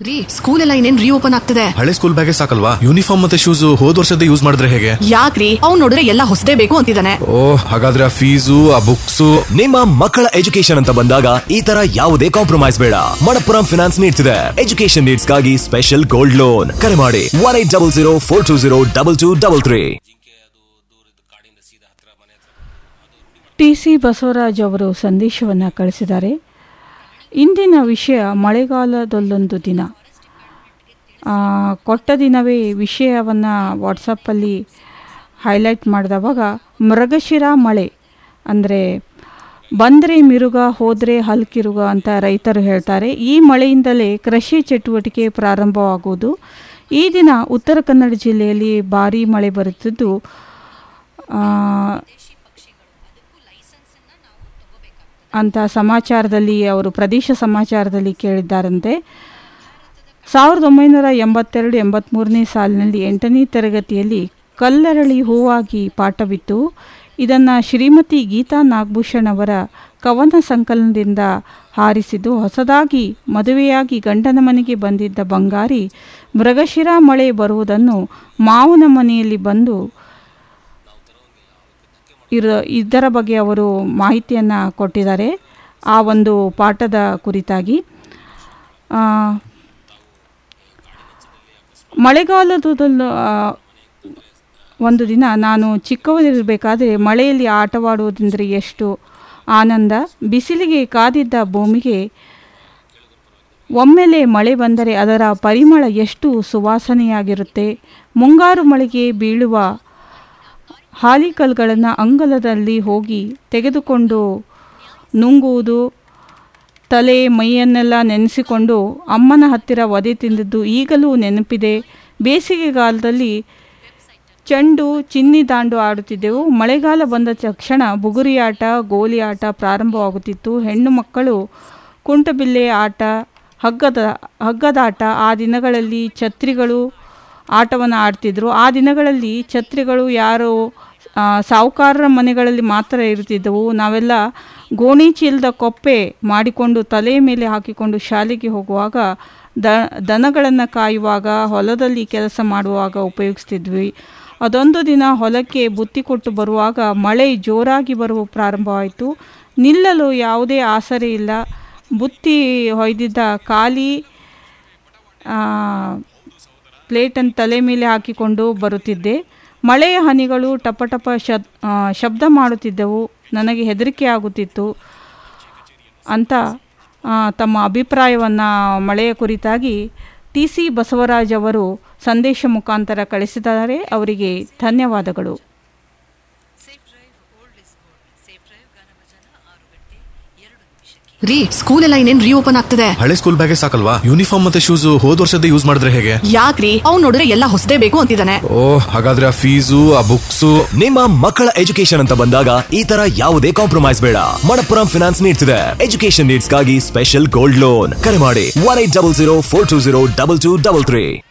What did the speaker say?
ರೀ ಸ್ಕೂಲ್ ಎಲ್ಲ ಇನ್ನೇನ್ ರೀಓಪನ್ ಆಗ್ತದೆ ಹಳೆ ಸ್ಕೂಲ್ ಬ್ಯಾಗೇ ಸಾಕಲ್ವಾ ಯೂನಿಫಾರ್ಮ್ ಮತ್ತೆ ಶೂಸ್ ಹೋದ್ ವರ್ಷದ ಯೂಸ್ ಮಾಡಿದ್ರೆ ಹೇಗೆ ಯಾಕ್ರಿ ಅವ್ನ್ ನೋಡಿದ್ರೆ ಎಲ್ಲ ಹೊಸದೇ ಬೇಕು ಅಂತಿದ್ದಾನೆ ಓ ಹಾಗಾದ್ರೆ ಆ ಫೀಸು ಆ ಬುಕ್ಸು ನಿಮ್ಮ ಮಕ್ಕಳ ಎಜುಕೇಶನ್ ಅಂತ ಬಂದಾಗ ಈ ತರ ಯಾವುದೇ ಕಾಂಪ್ರಮೈಸ್ ಬೇಡ ಮಣಪ್ಪುರಂ ಫಿನಾನ್ಸ್ ನೀಡ್ಸ್ ಇದೆ ಎಜುಕೇಶನ್ ನೀಡ್ಸ್ ಗಾಗಿ ಸ್ಪೆಷಲ್ ಗೋಲ್ಡ್ ಲೋನ್ ಕರೆ ಮಾಡಿ one eight double zero four two zero double two double three T C Basavaraj ಅವರು ಸಂದೇಶವನ್ನು ಕಳಿಸಿದ್ದಾರೆ ಇಂದಿನ ವಿಷಯ ಮಳೆಗಾಲದಲ್ಲೊಂದು ದಿನ ಆ, ಕೊಟ್ಟ ದಿನವೇ ವಿಷಯವನ್ನು ವಾಟ್ಸಪ್ಪಲ್ಲಿ ಹೈಲೈಟ್ ಮಾಡಿದವಾಗ ಮೃಗಶಿರ ಮಳೆ ಅಂದರೆ ಬಂದರೆ ಮಿರುಗ ಹೋದರೆ ಹಲ್ಕಿರುಗ ಅಂತ ರೈತರು ಹೇಳ್ತಾರೆ ಈ ಮಳೆಯಿಂದಲೇ ಕೃಷಿ ಚಟುವಟಿಕೆ ಪ್ರಾರಂಭವಾಗುವುದು ಈ ದಿನ ಉತ್ತರ ಕನ್ನಡ ಜಿಲ್ಲೆಯಲ್ಲಿ ಭಾರೀ ಮಳೆ ಬರುತ್ತಿದ್ದು ಆ, ಅಂತ ಸಮಾಚಾರದಲ್ಲಿ ಅವರು ಪ್ರದೇಶ ಸಮಾಚಾರದಲ್ಲಿ ಕೇಳಿದ್ದಾರಂತೆ ಸಾವಿರದ ಒಂಬೈನೂರ ಎಂಬತ್ತೆರಡು ಎಂಬತ್ತ್ಮೂರನೇ ಸಾಲಿನಲ್ಲಿ ಎಂಟನೇ ತರಗತಿಯಲ್ಲಿ ಕಲ್ಲರಳಿ ಹೂವಾಗಿ ಪಾಠವಿತ್ತು ಇದನ್ನು ಶ್ರೀಮತಿ ಗೀತಾ ನಾಗಭೂಷಣ್ ಅವರ ಕವನ ಸಂಕಲನದಿಂದ ಹಾರಿಸಿದ್ದು ಹೊಸದಾಗಿ ಮದುವೆಯಾಗಿ ಗಂಡನ ಮನೆಗೆ ಬಂದಿದ್ದ ಬಂಗಾರಿ ಮೃಗಶಿರ ಮಳೆ ಬರುವುದನ್ನು ಮಾವನ ಮನೆಯಲ್ಲಿ ಬಂದು ಇರ ಇದರ ಬಗ್ಗೆ ಅವರು ಮಾಹಿತಿಯನ್ನು ಕೊಟ್ಟಿದ್ದಾರೆ ಆ ಒಂದು ಪಾಠದ ಕುರಿತಾಗಿ ಆ, ಮಳೆಗಾಲದಲ್ಲೂ ಆ, ಒಂದು ದಿನ ನಾನು ಚಿಕ್ಕವರಿರಬೇಕಾದ್ರೆ ಮಳೆಯಲ್ಲಿ ಆಟವಾಡುವುದೆಂದರೆ ಎಷ್ಟು ಆನಂದ ಬಿಸಿಲಿಗೆ ಕಾದಿದ್ದ ಭೂಮಿಗೆ ಒಮ್ಮೆಲೆ ಮಳೆ ಬಂದರೆ ಅದರ ಪರಿಮಳ ಎಷ್ಟು ಸುವಾಸನೆಯಾಗಿರುತ್ತೆ ಮುಂಗಾರು ಮಳೆಗೆ ಬೀಳುವ ಹಾಲಿಕಲ್ಗಳನ್ನು ಅಂಗಳದಲ್ಲಿ ಹೋಗಿ ತೆಗೆದುಕೊಂಡು ನುಂಗುವುದು ತಲೆ ಮೈಯನ್ನೆಲ್ಲ ನೆನೆಸಿಕೊಂಡು ಅಮ್ಮನ ಹತ್ತಿರ ಒದೆ ತಿಂದಿದ್ದು ಈಗಲೂ ನೆನಪಿದೆ ಬೇಸಿಗೆಗಾಲದಲ್ಲಿ ಚೆಂಡು ಚಿನ್ನಿ ದಾಂಡು ಆಡುತ್ತಿದ್ದೆವು ಮಳೆಗಾಲ ಬಂದ ತಕ್ಷಣ ಬುಗುರಿ ಆಟ ಗೋಲಿ ಆಟ ಪ್ರಾರಂಭವಾಗುತ್ತಿತ್ತು ಹೆಣ್ಣು ಮಕ್ಕಳು ಕುಂಟಬಿಲ್ಲೆ ಆಟ ಹಗ್ಗದ ಹಗ್ಗದಾಟ ಆ ದಿನಗಳಲ್ಲಿ ಛತ್ರಿಗಳು ಆಟವನ್ನು ಆಡ್ತಿದ್ರು ಆ ದಿನಗಳಲ್ಲಿ ಛತ್ರಿಗಳು ಯಾರು ಆ, ಸಾಹುಕಾರರ ಮನೆಗಳಲ್ಲಿ ಮಾತ್ರ ಇರುತ್ತಿದ್ದವು ನಾವೆಲ್ಲ ಗೋಣಿ ಚೀಲದ ಕೊಪ್ಪೆ ಮಾಡಿಕೊಂಡು ತಲೆಯ ಮೇಲೆ ಹಾಕಿಕೊಂಡು ಶಾಲೆಗೆ ಹೋಗುವಾಗ ದ ದನಗಳನ್ನು ಕಾಯುವಾಗ ಹೊಲದಲ್ಲಿ ಕೆಲಸ ಮಾಡುವಾಗ ಉಪಯೋಗಿಸ್ತಿದ್ವಿ ಅದೊಂದು ದಿನ ಹೊಲಕ್ಕೆ ಬುತ್ತಿ ಕೊಟ್ಟು ಬರುವಾಗ ಮಳೆ ಜೋರಾಗಿ ಬರುವ ಪ್ರಾರಂಭವಾಯಿತು ನಿಲ್ಲಲು ಯಾವುದೇ ಆಸರೆ ಇಲ್ಲ ಬುತ್ತಿ ಹೊಯ್ದಿದ್ದ ಖಾಲಿ ಆ, ಪ್ಲೇಟನ್ನು ತಲೆ ಮೇಲೆ ಹಾಕಿಕೊಂಡು ಬರುತ್ತಿದ್ದೆ ಮಳೆಯ ಹನಿಗಳು ಟಪ ಟಪ ಶಬ್ ಆ, ಶಬ್ದ ಮಾಡುತ್ತಿದ್ದವು ನನಗೆ ಹೆದರಿಕೆ ಆಗುತ್ತಿತ್ತು ಅಂತ ಆ, ತಮ್ಮ ಅಭಿಪ್ರಾಯವನ್ನು ಮಳೆಯ ಕುರಿತಾಗಿ ಟಿ ಸಿ ಬಸವರಾಜ್ ಅವರು ಸಂದೇಶ ಮುಖಾಂತರ ಕಳಿಸಿದ್ದಾರೆ ಅವರಿಗೆ ಧನ್ಯವಾದಗಳು ರೀ ಸ್ಕೂಲ್ ಎಲ್ಲ ಇನ್ನೇನ್ ರೀಓಪನ್ ಆಗ್ತದೆ ಹಳೆ ಸ್ಕೂಲ್ ಬ್ಯಾಗೇ ಸಾಕಲ್ವಾ ಯೂನಿಫಾರ್ಮ್ ಮತ್ತೆ ಶೂಸ್ ಹೋದ್ ವರ್ಷದ ಯೂಸ್ ಮಾಡಿದ್ರೆ ಹೇಗೆ ಯಾಕ್ರಿ ಅವ್ನ್ ನೋಡಿದ್ರೆ ಎಲ್ಲ ಹೊಸದೇ ಬೇಕು ಅಂತಿದ್ದಾನೆ ಓ ಹಾಗಾದ್ರೆ ಆ ಫೀಸು ಆ ಬುಕ್ಸು ನಿಮ್ಮ ಮಕ್ಕಳ ಎಜುಕೇಶನ್ ಅಂತ ಬಂದಾಗ ಈ ತರ ಯಾವುದೇ ಕಾಂಪ್ರಮೈಸ್ ಬೇಡ ಮಣಪ್ಪುರಂ ಫಿನಾನ್ಸ್ ನೀಡ್ಸ್ ಇದೆ ಎಜುಕೇಶನ್ ನೀಡ್ಸ್ ಗಾಗಿ ಸ್ಪೆಷಲ್ ಗೋಲ್ಡ್ ಲೋನ್ ಕರೆ ಮಾಡಿ one eight double zero four two zero double two double three